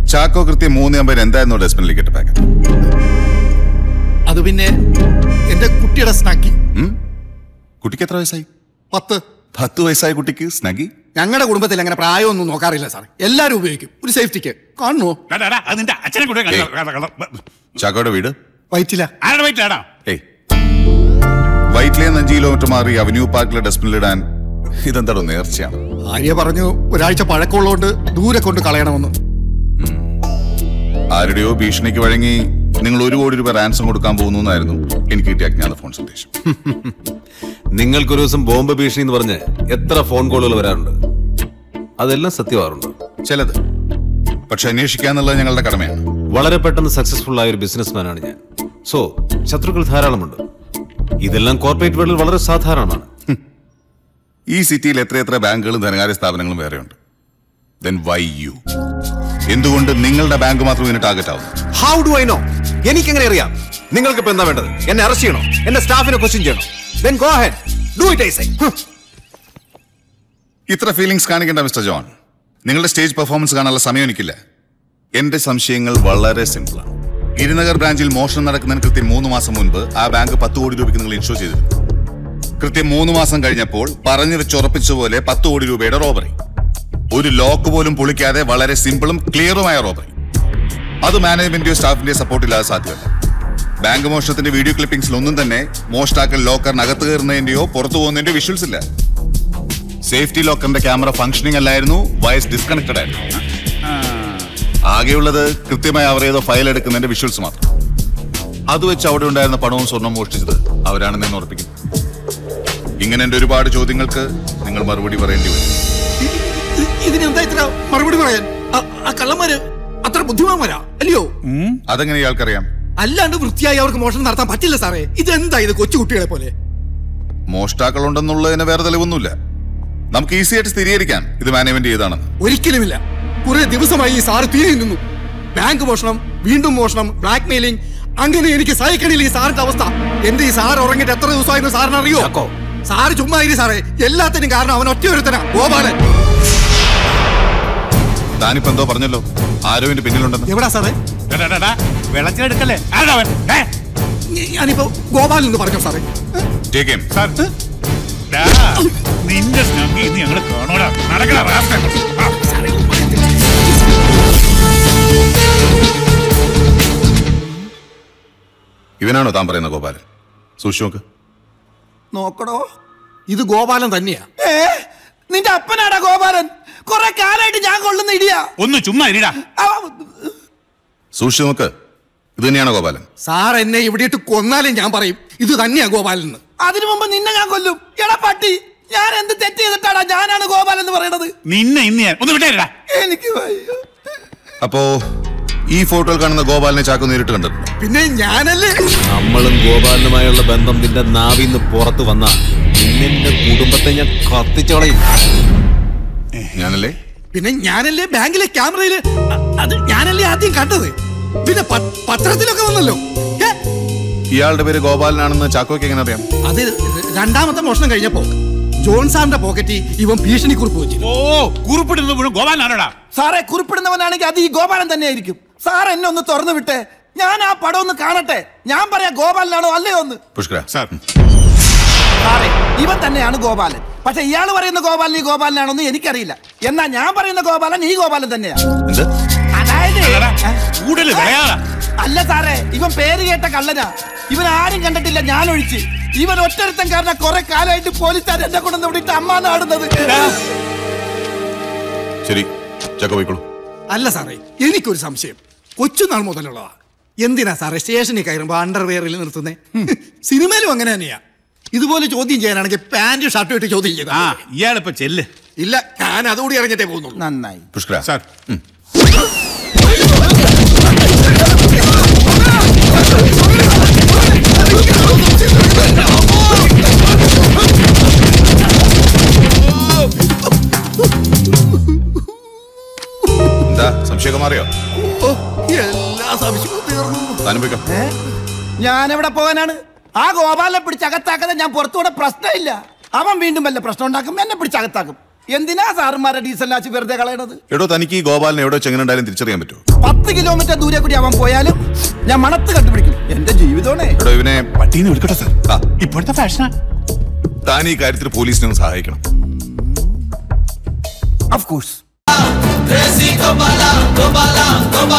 ചാക്കോ കൃത്യം മൂന്ന് അമ്പതിന് എന്തായിരുന്നു ഡസ്റ്റ്ബിനിലേക്ക് ഇട്ട പാക്കറ്റ് അത് പിന്നെ എന്റെ കുട്ടിയുടെ സ്നാക്കി കുട്ടിക്ക് എത്ര വയസ്സായി പത്ത് പത്ത് വയസ്സായ കുട്ടിക്ക് സ്നഗി ഞങ്ങളുടെ കുടുംബത്തിൽ അങ്ങനെ പ്രായമൊന്നും നോക്കാറില്ല സാർ എല്ലാരും ഉപയോഗിക്കും ഒരു സേഫ്റ്റിക്ക് കാണുമോ നിന്റെ അച്ഛനെ കൂടെ ചാക്കോയുടെ വീട് വയറ്റില്ല ആരുടെ വയറ്റിലാടാ ഏയ് വൈറ്റിലെ നിന്ന് അഞ്ച് കിലോമീറ്റർ മാറി അവന്യൂ പാർക്കിലെ ഡസ്റ്റ്ബിനിലിടാൻ ഇതെന്താടോ നേർച്ചയാണ് ഭാര്യ പറഞ്ഞു ഒരാഴ്ച പഴക്കമുള്ളതുകൊണ്ട് ദൂരെ കൊണ്ട് കളയണമെന്ന് ആരുടെയോ ഭീഷണിക്ക് വഴങ്ങി നിങ്ങൾ ഒരു കോടി രൂപ റാൻസം കൊടുക്കാൻ പോകുന്നു എന്നായിരുന്നു എനിക്ക് കിട്ടിയ അജ്ഞാത ഫോൺ സന്ദേശം നിങ്ങൾക്കൊരു ദിവസം ബോംബ് ഭീഷണി എന്ന് പറഞ്ഞ് എത്ര ഫോൺ കോളുകൾ വരാറുണ്ട് അതെല്ലാം സത്യമാറുണ്ട് ചിലത് പക്ഷെ അന്വേഷിക്കുക എന്നുള്ളത് ഞങ്ങളുടെ കടമയാണ് വളരെ പെട്ടെന്ന് സക്സസ്ഫുൾ ആയ ഒരു ബിസിനസ്മാനാണ് ഞാൻ സോ ശത്രുക്കൾ ധാരാളമുണ്ട് ഇതെല്ലാം കോർപ്പറേറ്റ് വേൾഡിൽ വളരെ സാധാരണമാണ് ഈ സിറ്റിയിൽ എത്രയെത്ര ബാങ്കുകളും ധനകാര്യ സ്ഥാപനങ്ങളും വേറെയുണ്ട് ദെൻ വൈ യു എന്തുകൊണ്ട് നിങ്ങളുടെ ബാങ്ക് മാത്രം ഇതിന് ടാർഗറ്റ് ആവുന്നു ഹൗ ഡു ഐ നോ എനിക്കെങ്ങനെ അറിയാം നിങ്ങൾക്ക് ഇപ്പൊ എന്താ വേണ്ടത് എന്നെ അറസ്റ്റ് ചെയ്യണോ എന്റെ സ്റ്റാഫിനെ ക്വസ്റ്റ്യൻ ചെയ്യണോ then go ahead do it I say ഇത്ര ഫീലിംഗ്സ് കാണിക്കേണ്ട മിസ്റ്റർ ജോൺ നിങ്ങളുടെ സ്റ്റേജ് പെർഫോമൻസ് കാണാനുള്ള സമയം എനിക്കില്ല എന്റെ സംശയങ്ങൾ വളരെ സിമ്പിളാണ് ഗിരിനഗർ ബ്രാഞ്ചിൽ മോഷണം നടക്കുന്നതിന് കൃത്യം മൂന്ന് മാസം മുൻപ് ആ ബാങ്ക് പത്ത് കോടി രൂപയ്ക്ക് നിങ്ങൾ ഇൻഷുർ ചെയ്തിരുന്നു കൃത്യം മൂന്ന് മാസം കഴിഞ്ഞപ്പോൾ പറഞ്ഞു വെച്ച് ഉറപ്പിച്ച പോലെ പത്ത് കോടി രൂപയുടെ റോബറി ഒരു ലോക്ക് പോലും പൊളിക്കാതെ വളരെ സിമ്പിളും ക്ലിയറുമായ റോബറി അത് മാനേജ്മെന്റെയോ സ്റ്റാഫിന്റെയോ സപ്പോർട്ട് ഇല്ലാതെ സാധ്യമല്ല ബാങ്ക് മോഷണത്തിന്റെ വീഡിയോ ക്ലിപ്പിംഗ്സിൽ ഒന്നും തന്നെ മോഷ്ടാക്കൾ ലോക്കറിനകത്ത് കയറുന്നതിന്റെയോ പുറത്തു പോകുന്നതിന്റെയോ വിഷ്വൽസ് ഇല്ല സേഫ്റ്റി ലോക്കറിന്റെ ക്യാമറ ഫംഗ്ഷനിങ് അല്ലായിരുന്നു വയസ് ഡിസ്കണക്റ്റഡ് ആയിരുന്നു ആകെയുള്ളത് കൃത്യമായി അവർ ഏതോ ഫയൽ എടുക്കുന്നതിന്റെ വിഷ്വൽസ് മാത്രം അത് വെച്ച് അവിടെ ഉണ്ടായിരുന്ന പണവും സ്വർണവും മോഷ്ടിച്ചത് അവരാണെന്ന് ഞാൻ ഉറപ്പിക്കുന്നു ഇങ്ങനെ എന്റെ ഒരുപാട് ചോദ്യങ്ങൾക്ക് നിങ്ങൾ മറുപടി പറയേണ്ടി വരും ഇതിനെന്താ ഇത്ര മറുപടി പറയാൻ ആ- ആ കള്ളന്മാര് അത്ര ബുദ്ധിമാന്മാരാ അല്ലയോ അതെങ്ങനെ ഇയാൾക്കറിയാം അല്ലാണ്ട് വൃത്തിയായി അവർക്ക് മോഷണം നടത്താൻ പറ്റില്ല സാറേ ഇതെന്താ ഇത് കൊച്ചു കുട്ടികളെ പോലെ മോഷ്ടാക്കളുണ്ടെന്നുള്ളതിന് വേറെ തെളിവൊന്നുമില്ല നമുക്ക് ഈസി ആയിട്ട് സ്ഥിരീകരിക്കാം ഇത് മാനേജ്മെന്റ് ചെയ്താണെന്ന് ഒരിക്കലുമില്ല കുറെ ദിവസമായി ഈ സാറ് തീരെ നിന്നു ബാങ്ക് മോഷണം വീണ്ടും മോഷണം ബ്ലാക്ക് മെയിലിംഗ് അങ്ങനെ എനിക്ക് സഹിക്കണില്ല ഈ സാറിന്റെ അവസ്ഥ എന്റെ ഈ സാർ ഉറങ്ങിട്ട് എത്ര ദിവസമായിരുന്നു സാറിന് അറിയോ സാറ് ചുമ്മാ ഇരി സാറേ എല്ലാത്തിനും കാരണം അവൻ ഒറ്റ ഒരുത്തനാ ഗോപാലൻ താനിപ്പോ എന്തോ പറഞ്ഞല്ലോ ആരോ ഇതിന്റെ പിന്നിലുണ്ടെന്ന് എവിടാ സാറേ വെള്ളത്തിലെടുക്കല്ലേ ആരാ അവൻ ഏ? ഞാനിപ്പോ ഗോപാലൻ എന്ന് പറഞ്ഞു സാറേ ടേക്ക് ഹിം സാർ ഡാ, നിന്റെ സ്നഗ്ഗി ഇന്ന് ഞങ്ങള് കാണൂടാ നടക്കണ റാസ്കൽ. ആ. ഇവനാണോ താൻ പറയുന്ന ഗോപാലൻ സൂക്ഷിച്ചു നോക്ക് നോക്കടോ ഇത് ഗോപാലൻ തന്നെയാ ഏ നിന്റെ അപ്പനാടാ ഗോപാലൻ കുറെ കാലായിട്ട് ഞാൻ കൊള്ളുന്ന ഇടിയാ ഒന്ന് ചുമ്മാ ഇരിടാ സൂക്ഷിച്ചു നോക്ക് ഇത് തന്നെയാണോ ഗോപാലൻ സാർ എന്നെ ഇവിടെ ഇട്ട് കൊന്നാലും ഞാൻ പറയും ഇത് തന്നെയാ ഗോപാലൻ എന്ന് അതിനു മുമ്പ് നിന്നെ ഞാൻ കൊല്ലും എടാ പട്ടി ഞാൻ എന്ത് തെറ്റ് ചെയ്തിട്ടാടാ ഞാനാണ് ഗോപാലൻ എന്ന് പറയണത് നിന്നെ ഇന്ന് ഞാൻ ഒന്ന് വിട്ടേരടാ എനിക്ക് വയ്യ. അപ്പോ ഈ ഫോട്ടോയിൽ കാണുന്ന ഗോപാലിനെ ചാക്കോ നേരിട്ട് കണ്ടിട്ടുണ്ട് പിന്നെ ഞാനല്ലേ നമ്മളും ഗോപാലനുമായുള്ള ബന്ധം നിന്റെ നാവിന്ന് പുറത്തു വന്ന നിന്റെ കുടുംബത്തെ ഞാൻ കത്തിച്ചു കളയും ഞാനല്ലേ പിന്നെ ഞാനല്ലേ ബാങ്കിലെ ക്യാമറയില് അ- അത് ഞാനല്ലേ ആദ്യം കണ്ടത് പിന്നെ പ- പത്രത്തിലൊക്കെ വന്നല്ലോ ഏ, ഇയാളുടെ പേര് ഗോപാലനാണെന്ന് ചാക്കോയ്ക്ക് എങ്ങനെ അറിയാം അത് രണ്ടാമത്തെ മോഷണം കഴിഞ്ഞപ്പോ ജോൺ സാറിന്റെ പോക്കറ്റിൽ ഇവൻ ഭീഷണി കുറിപ്പ് വെച്ചു ഓ കുറിപ്പിടുന്നത് മുഴുവൻ ഗോപാലനാണോടാ സാറേ കുറിപ്പിടുന്നവനാണെങ്കിൽ അത് ഈ ഗോപാലൻ തന്നെയായിരിക്കും സാർ എന്നെ ഒന്ന് തുറന്നു വിട്ടെ ഞാൻ ആ പടം ഒന്ന് കാണട്ടെ ഞാൻ പറയാം ഗോപാലനാണോ അല്ലയോ ഒന്ന് പുഷ്കര സാർ സാറേ ഇവൻ തന്നെയാണ് ഗോപാലൻ പക്ഷെ ഇയാൾ പറയുന്ന ഗോപാലൻ ഈ ഗോപാലനാണോന്ന് എനിക്കറിയില്ല എന്നാ ഞാൻ പറയുന്ന ഗോപാലൻ ഈ ഗോപാലൻ തന്നെയാ എന്ത് അതായത് അല്ലടാ, ഏ? കൂടുതൽ വിളയാടാ അല്ല സാറേ ഇവൻ പേര് കേട്ട കള്ളനാ ഇവൻ ആരും കണ്ടിട്ടില്ല ഞാൻ ഒഴിച്ച് ഇവൻ ഒറ്റരുത്തൻ കാരണം കുറെ കാലമായിട്ട് പോലീസുകാർ എന്നെ കൊണ്ടു വിട്ടിട്ട് അമ്മ നാടുന്നത് ശരി ചാക്കോ പോയിക്കോളൂ അല്ല സാറേ എനിക്കൊരു സംശയം കൊച്ചുനാൾ മുതലുള്ളതാ എന്തിനാ സാറേ സ്റ്റേഷനിൽ കയറുമ്പോ അണ്ടർവെയറിൽ നിർത്തുന്നേ സിനിമയിലും അങ്ങനെ തന്നെയാ ഇതുപോലെ ചോദ്യം ചെയ്യാനാണെങ്കിൽ പാന്റ് ഷർട്ടും ഇട്ട് ചോദ്യം ചെയ്താ ആ ഇയാളിപ്പോ ചെല്ല് ഇല്ല ഞാൻ അതുകൂടി ഇറങ്ങിട്ടേ പോകുന്നുള്ളൂ നന്നായി പുഷ്കര സാർ എന്താ സംശയമൊക്കെ മാറിയോ ഓ, എല്ലാ സംശയവും തീർന്നു താനും പോയിക്കോ ഞാൻ എവിടെ പോകാനാണ് ആ ഗോപാലിനെ പിടിച്ച് അകത്താക്കാതെ ഞാൻ പുറത്തുകൂടെ പ്രശ്നമില്ല അവൻ വീണ്ടും വല്ല പ്രശ്നം ഉണ്ടാക്കും എന്നെ പിടിച്ച് അകത്താക്കും എന്തിനാ സാറുമാരെ ഡീസൽ ആച്ച് വെറുതെ കളയണത് എടോ തനിക്ക് ഈ ഗോപാലിനെ എവിടെ ചെങ്ങനെ ഉണ്ടായാലും തിരിച്ചറിയാൻ പറ്റുമോ പത്ത് കിലോമീറ്റർ ദൂരെ കൂടി അവൻ പോയാലും ഞാൻ മണത്ത് കണ്ടുപിടിക്കും എന്റെ ജീവിതമാണേ എടോ ഇവനെ പട്ടീന്ന് വിളിക്കട്ടെ സാർ ആ, ഇപ്പോഴത്തെ ഫാഷനാ താൻ ഈ കാര്യത്തിൽ പോലീസിനെ ഒന്ന് സഹായിക്കണം of course Crazy Gopala, Gopala, Gopala.